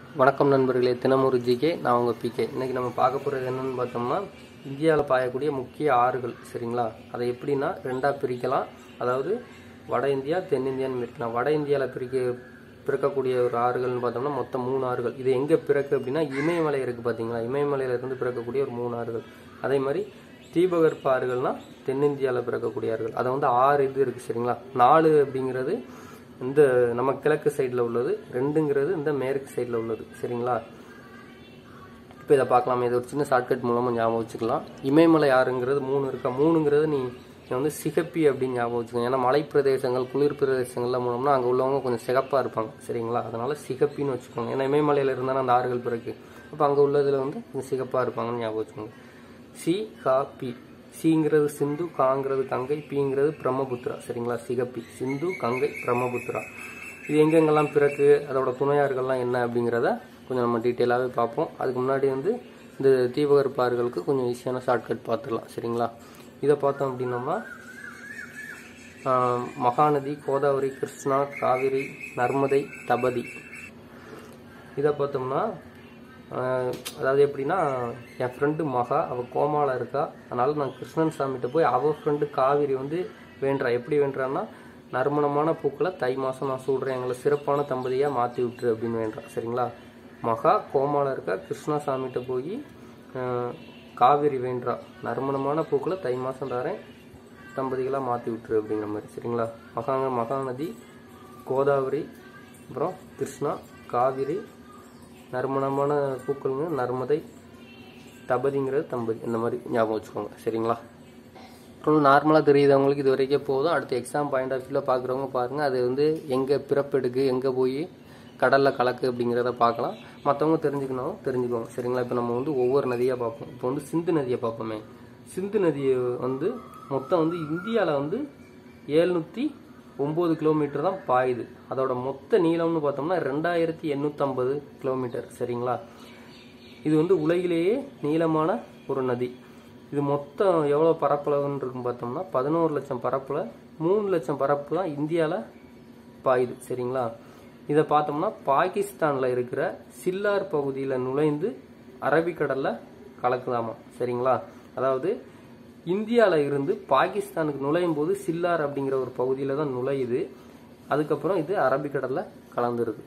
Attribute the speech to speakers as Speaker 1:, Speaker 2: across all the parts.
Speaker 1: வணக்கம் நண்பர்களே தினமொரு ஜிகே நான் உங்கள் பிகே இன்னைக்கு நம்ம பார்க்க போகிறது என்னன்னு பார்த்தோம்னா இந்தியாவில் பாயக்கூடிய முக்கிய ஆறுகள் சரிங்களா அதை எப்படின்னா ரெண்டாக பிரிக்கலாம் அதாவது வட இந்தியா தென்னிந்தியான்னு பிரிக்கலாம் வட இந்தியாவில் பிரிக்க பிறக்கக்கூடிய ஒரு ஆறுகள்னு பார்த்தோம்னா மொத்தம் மூணு ஆறுகள் இது எங்கே பிறக்கு அப்படின்னா இமயமலை இருக்குது பார்த்தீங்களா இமயமலையிலிருந்து பிறக்கக்கூடிய ஒரு மூணு ஆறுகள் அதே மாதிரி தீபகற்ப ஆறுகள்னா தென்னிந்தியாவில் பிறக்கக்கூடிய ஆறுகள் அதை வந்து ஆறு இது இருக்குது சரிங்களா நாலு அப்படிங்கிறது இந்த நம்ம கிழக்கு சைடில் உள்ளது ரெண்டுங்கிறது இந்த மேற்கு சைடில் உள்ளது சரிங்களா இப்போ இதை பார்க்கலாம் இது ஒரு சின்ன ஷார்ட்கட் மூலமாக ஞாபகம் வச்சுக்கலாம் இமயமலை ஆறுங்கிறது மூணு இருக்கா மூணுங்கிறது நீ நீ வந்து சிகப்பி அப்படின்னு ஞாபகம் வச்சுக்கோங்க ஏன்னா மலை பிரதேசங்கள் குளிர் பிரதேசங்கள்லாம் போனோம்னா அங்கே உள்ளவங்க கொஞ்சம் சிகப்பாக இருப்பாங்க சரிங்களா அதனால சிகப்பின்னு வச்சுக்கோங்க ஏன்னா இமயமலையில் இருந்தாலும் அந்த ஆறுகள் பிறகு அப்போ அங்கே உள்ளதில் வந்து கொஞ்சம் சிகப்பாக இருப்பாங்கன்னு ஞாபகம் வச்சுக்கோங்க சி கா பி சிங்கிறது சிந்து காங்கிறது கங்கை பிங்கிறது பிரம்மபுத்திரா சரிங்களா சிகப்பி சிந்து கங்கை பிரம்மபுத்திரா இது எங்கெங்கெல்லாம் பிறகு அதோட துணையார்கள்லாம் என்ன அப்படிங்கிறத கொஞ்சம் நம்ம டீட்டெயிலாகவே பார்ப்போம் அதுக்கு முன்னாடி வந்து இந்த தீபகற்ப ஆறுகளுக்கு கொஞ்சம் ஈஸியான ஷார்ட்கட் பார்த்துடலாம் சரிங்களா இதை பார்த்தோம் அப்படின்னோம்னா ஆஹ், மகாநதி கோதாவரி கிருஷ்ணா காவிரி நர்மதை தபதி இதை பார்த்தோம்னா ஆஹ், அதாவது எப்படின்னா என் ஃப்ரெண்டு மகா அவள் கோமால இருக்கா அதனால நான் கிருஷ்ணன் சாமிகிட்ட போய் அவள் ஃப்ரெண்டு காவிரி வந்து வேண்டுறா எப்படி வேண்டுறான்னா நறுமணமான பூக்களை தை மாதம் நான் சொல்கிறேன் எங்களை சிறப்பான தம்பதியாக மாற்றி விட்டுரு அப்படின்னு வேண்டான் சரிங்களா மகா கோமால இருக்கா கிருஷ்ணா சாமிகிட்ட போய் ஆஹ், காவிரி வேண்டா நறுமணமான பூக்களை தை மாதம் தரேன் தம்பதிகளாக மாற்றி விட்டுரு அப்படிங்கிற மாதிரி சரிங்களா மகாங்க மகாநதி கோதாவரி அப்புறம் கிருஷ்ணா காவிரி நறுமணமான பூக்கள்ங்க நர்மதை தபதிங்கிறது தம்பதி இந்த மாதிரி ஞாபகம் வச்சுக்கோங்க சரிங்களா அப்புறம் நார்மலாக தெரியுதவங்களுக்கு இது வரைக்கும் போதும் அடுத்து எக்ஸாம் பாயிண்ட் ஆஃப் வியூவில் பார்க்குறவங்க பாருங்கள் அது வந்து எங்கே பிறப்பெடுக்கு எங்கே போய் கடலில் கலக்கு அப்படிங்கிறத பார்க்கலாம் மற்றவங்க தெரிஞ்சுக்கணும் தெரிஞ்சுக்குவாங்க சரிங்களா இப்போ நம்ம வந்து ஒவ்வொரு நதியாக பார்ப்போம் இப்போ வந்து சிந்து நதியை பார்ப்போமே சிந்து நதியை வந்து மொத்தம் வந்து இந்தியாவில் வந்து ஏழ்நூற்றி ஒம்பது கிலோமீட்டர் தான் பாயுது அதோட மொத்த நீளம்னு பார்த்தோம்னா ரெண்டாயிரத்தி எண்ணூற்றம்பது கிலோமீட்டர் சரிங்களா இது வந்து உலகிலேயே நீளமான ஒரு நதி இது மொத்தம் எவ்வளோ பரப்பளவுன்னு இருக்கும் பார்த்தோம்னா பதினோரு லட்சம் பரப்பில் மூணு லட்சம் பரப்பு தான் இந்தியாவில் பாயுது சரிங்களா இதை பார்த்தோம்னா பாகிஸ்தானில் இருக்கிற சில்லார் பகுதியில் நுழைந்து அரபிக்கடலில் கலக்குதாமா சரிங்களா அதாவது இந்தியாவில் இருந்து பாகிஸ்தானுக்கு நுழையும் போது சில்லார் அப்படிங்கிற ஒரு பகுதியில் தான் நுழையுது அதுக்கப்புறம் இது அரபிக்கடலில் கலந்துருது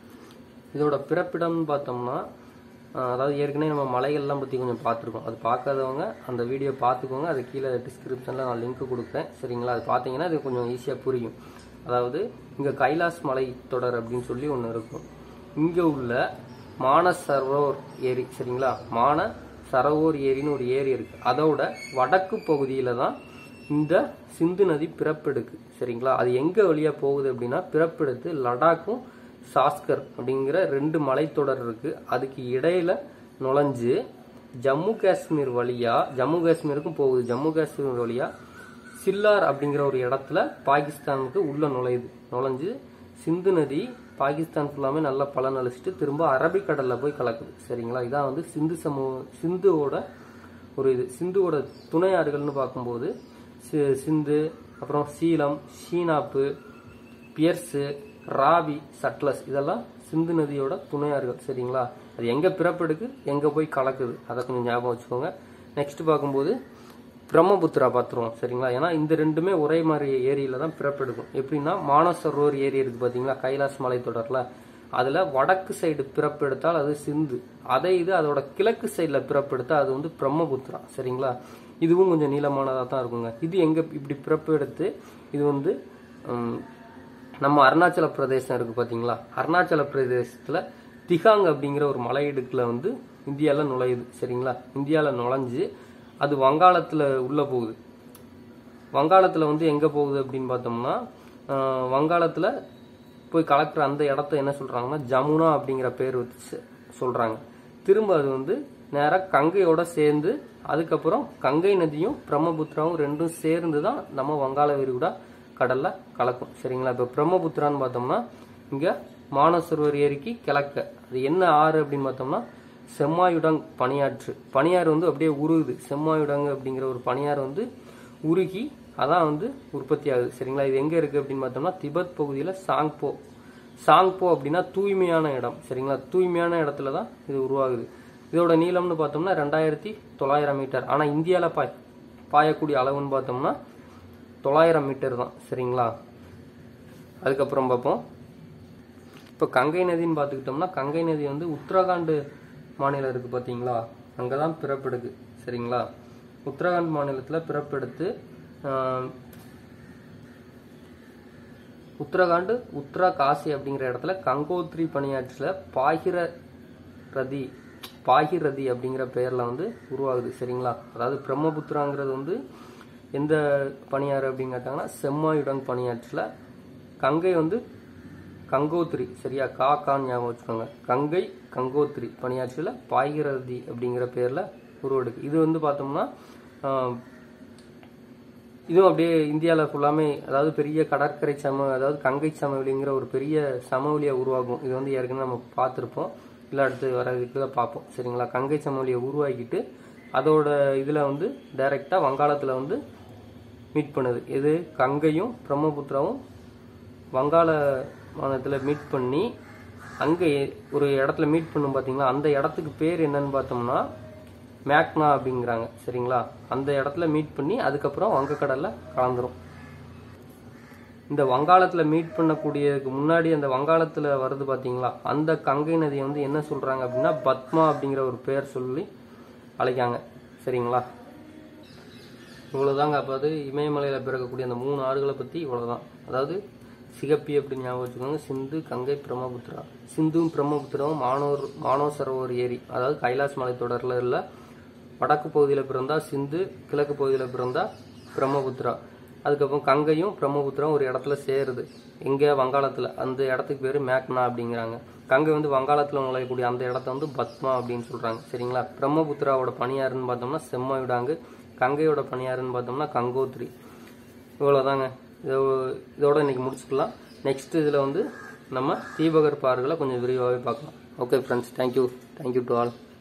Speaker 1: இதோட பிறப்பிடம்னு பார்த்தோம்னா ஆஹ், அதாவது ஏற்கனவே நம்ம மலைகள்லாம் பற்றி கொஞ்சம் பார்த்துருக்கோம் அது பார்க்காதவங்க அந்த வீடியோ பார்த்துக்கோங்க அது கீழே டிஸ்கிரிப்ஷனில் நான் லிங்க் கொடுக்குறேன் சரிங்களா அது பார்த்தீங்கன்னா அது கொஞ்சம் ஈஸியாக புரியும் அதாவது இங்கே கைலாஸ் மலை தொடர் அப்படின்னு சொல்லி ஒன்று இருக்கும் இங்கே உள்ள மானஸ் சரோவர் ஏரி சரிங்களா மான சரோவர் ஏரின்னு ஒரு ஏரி இருக்கு அதோட வடக்கு பகுதியில் தான் இந்த சிந்து நதி பிறப்பெடுக்கு சரிங்களா அது எங்கே வழியாக போகுது அப்படின்னா பிறப்பெடுத்து லடாக்கும் சாஸ்கர் அப்படிங்கிற ரெண்டு மலைத்தொடர் இருக்கு அதுக்கு இடையில நுழைஞ்சு ஜம்மு காஷ்மீர் வழியா ஜம்மு காஷ்மீருக்கும் போகுது ஜம்மு காஷ்மீர் வழியா சில்லார் அப்படிங்கிற ஒரு இடத்துல பாகிஸ்தானுக்கு உள்ள நுழையுது நுழைஞ்சு சிந்து நதி பாகிஸ்தான் ஃபுல்லாமே நல்லா பலன் அழிச்சிட்டு திரும்ப அரபிக்கடல்ல போய் கலக்குது சரிங்களா இதான் வந்து சிந்து சமூக சிந்துவோட ஒரு இது சிந்துவோட துணை ஆறுகள்னு பார்க்கும்போது சி- சிந்து அப்புறம் சீலம் ஷீனாப்பு பியர்ஸு ராவி சட்லஸ் இதெல்லாம் சிந்து நதியோட துணையாறுகள் சரிங்களா அது எங்க பிறப்பெடுக்கு எங்க போய் கலக்குது அதை கொஞ்சம் ஞாபகம் வச்சுக்கோங்க நெக்ஸ்ட் பார்க்கும்போது பிரம்மபுத்திரா பார்த்துருவோம் சரிங்களா ஏன்னா இந்த ரெண்டுமே ஒரே மாதிரி ஏரியில தான் பிறப்பெடுக்கும் எப்படின்னா மானசரோவர் ஏரி இருக்கு பாத்தீங்களா கைலாஸ் மலைத்தொடர்ல அதுல வடக்கு சைடு பிறப்பெடுத்தால் அது சிந்து அதே இது அதோட கிழக்கு சைடுல பிறப்பெடுத்தா அது வந்து பிரம்மபுத்திரா சரிங்களா இதுவும் கொஞ்சம் நீளமானதாக தான் இருக்குங்க இது எங்க இப்படி பிறப்பெடுத்து இது வந்து உம், நம்ம அருணாச்சல பிரதேசம் இருக்கு பாத்தீங்களா அருணாச்சல பிரதேசத்துல திகாங் அப்படிங்கிற ஒரு மலையிடுக்குல வந்து இந்தியால நுழையுது சரிங்களா இந்தியால நுழைஞ்சு அது வங்காளத்துல உள்ள போகுது வங்காளத்துல வந்து எங்க போகுது அப்படின்னு பார்த்தோம்னா ஆஹ், வங்காளத்துல போய் கலக்கிற அந்த இடத்த என்ன சொல்றாங்கன்னா ஜமுனா அப்படிங்கிற பேர் வச்சு சொல்றாங்க திரும்ப அது வந்து நேரா கங்கையோட சேர்ந்து அதுக்கப்புறம் கங்கை நதியும் பிரம்மபுத்திராவும் ரெண்டும் சேர்ந்து தான் நம்ம வங்காள விரிகுடா கடல்ல கலக்கும் சரிங்களா இப்போ பிரம்மபுத்திரான்னு பார்த்தோம்னா இங்க மானசரோவர் ஏரிக்கு கிழக்க அது என்ன ஆறு அப்படின்னு பார்த்தோம்னா செம்மாயுடங் பனியாற்று பனியாறு வந்து அப்படியே உருகுது செம்மாயுடங் அப்படிங்கிற ஒரு பனியாறு வந்து உருகி அதான் வந்து உற்பத்தி ஆகுது சரிங்களா இது எங்க இருக்கு அப்படின்னு பார்த்தோம்னா திபெத் பகுதியில் சாங்போ சாங்போ அப்படின்னா தூய்மையான இடம் சரிங்களா தூய்மையான இடத்துல தான் இது உருவாகுது இதோட நீளம்னு பார்த்தோம்னா ரெண்டாயிரத்தி தொள்ளாயிரம் மீட்டர் ஆனால் இந்தியாவில் பாய் பாயக்கூடிய அளவுன்னு பார்த்தோம்னா தொள்ளாயிரம் மீட்டர் தான் சரிங்களா அதுக்கப்புறம் பார்ப்போம் இப்போ கங்கை நதின்னு பார்த்துக்கிட்டோம்னா கங்கை நதி வந்து உத்தரகாண்ட் மாநிலம் இருக்குது பார்த்தீங்களா அங்கே தான் பிறப்பெடுக்கு சரிங்களா உத்தரகாண்ட் மாநிலத்தில் பிறப்பெடுத்து ஆஹ், உத்தரகாண்ட் உத்தரா காசி அப்படிங்கிற இடத்துல கங்கோத்ரி பணியாற்றில் பாகிர ரதி பாகிரதி அப்படிங்கிற பெயரில் வந்து உருவாகுது சரிங்களா அதாவது பிரம்மபுத்திராங்கிறது வந்து எந்த பணியாறு அப்படின்னு கேட்டாங்கன்னா செம்மாயுடன் பணியாற்றில் கங்கை வந்து கங்கோத்ரி சரியா கா கான் ஞாபகம் வச்சுக்கோங்க கங்கை கங்கோத்ரி பணியாற்றில் பாகிரதி அப்படிங்கிற பேரில் உருவெடுக்கு இது வந்து பார்த்தோம்னா ஆஹ், இதுவும் அப்படியே இந்தியாவில் ஃபுல்லாமே அதாவது பெரிய கடற்கரை சம அதாவது கங்கை சமவெளிங்கிற ஒரு பெரிய சமவெளியை உருவாகும் இது வந்து ஏற்கனவே நம்ம பார்த்துருப்போம் இல்லை அடுத்து வர இதுல பார்ப்போம் சரிங்களா கங்கை சமவெளியை உருவாக்கிட்டு அதோட இதில் வந்து டைரெக்டாக வங்காளத்தில் வந்து மீட் பண்ணுது இது கங்கையும் பிரம்மபுத்திராவும் வங்காள மாநிலத்தில் மீட் பண்ணி அங்கே ஒரு இடத்துல மீட் பண்ணும் பார்த்தீங்களா அந்த இடத்துக்கு பேர் என்னன்னு பார்த்தோம்னா மேக்னா அப்படிங்கிறாங்க சரிங்களா அந்த இடத்துல மீட் பண்ணி அதுக்கப்புறம் வங்கக்கடலில் கலந்துரும் இந்த வங்காளத்தில் மீட் பண்ணக்கூடியதுக்கு முன்னாடி அந்த வங்காளத்தில் வருது பார்த்தீங்களா அந்த கங்கை நதியை வந்து என்ன சொல்கிறாங்க அப்படின்னா பத்மா அப்படிங்கிற ஒரு பேர் சொல்லி அழைக்காங்க சரிங்களா இவ்வளோதாங்க அப்போ அது இமயமலையில் பிறக்கக்கூடிய அந்த மூணு ஆறுகளை பற்றி இவ்வளோதான் அதாவது சிகப்பி அப்படின்னு ஞாபகம் வச்சுக்கோங்க சிந்து கங்கை பிரம்மபுத்திரா சிந்துவும் பிரம்மபுத்திராவும் மானோர் மானோசரோவர் ஏரி அதாவது கைலாஸ் மலை தொடரில் இல்லை வடக்கு பகுதியில் பிறந்தா சிந்து கிழக்கு பகுதியில் பிறந்தா பிரம்மபுத்திரா அதுக்கப்புறம் கங்கையும் பிரம்மபுத்திரம் ஒரு இடத்துல சேருது எங்கே வங்காளத்தில் அந்த இடத்துக்கு பேர் மேக்னா அப்படிங்கிறாங்க கங்கை வந்து வங்காளத்தில் நுழையக்கூடிய அந்த இடத்த வந்து பத்மா அப்படின்னு சொல்கிறாங்க சரிங்களா பிரம்மபுத்திராவோட பணியாருன்னு பார்த்தோம்னா செம்மவிடாங்கு கங்கையோட பணியாருன்னு பார்த்தோம்னா கங்கோத்ரி இவ்வளோதாங்க இதோ இதோட இன்னைக்கு முடிச்சுக்கலாம் நெக்ஸ்ட் இதில் வந்து நம்ம தீபகற்ப ஆறுகளை கொஞ்சம் விரிவாகவே பார்க்கலாம் okay friends thank you thank you to all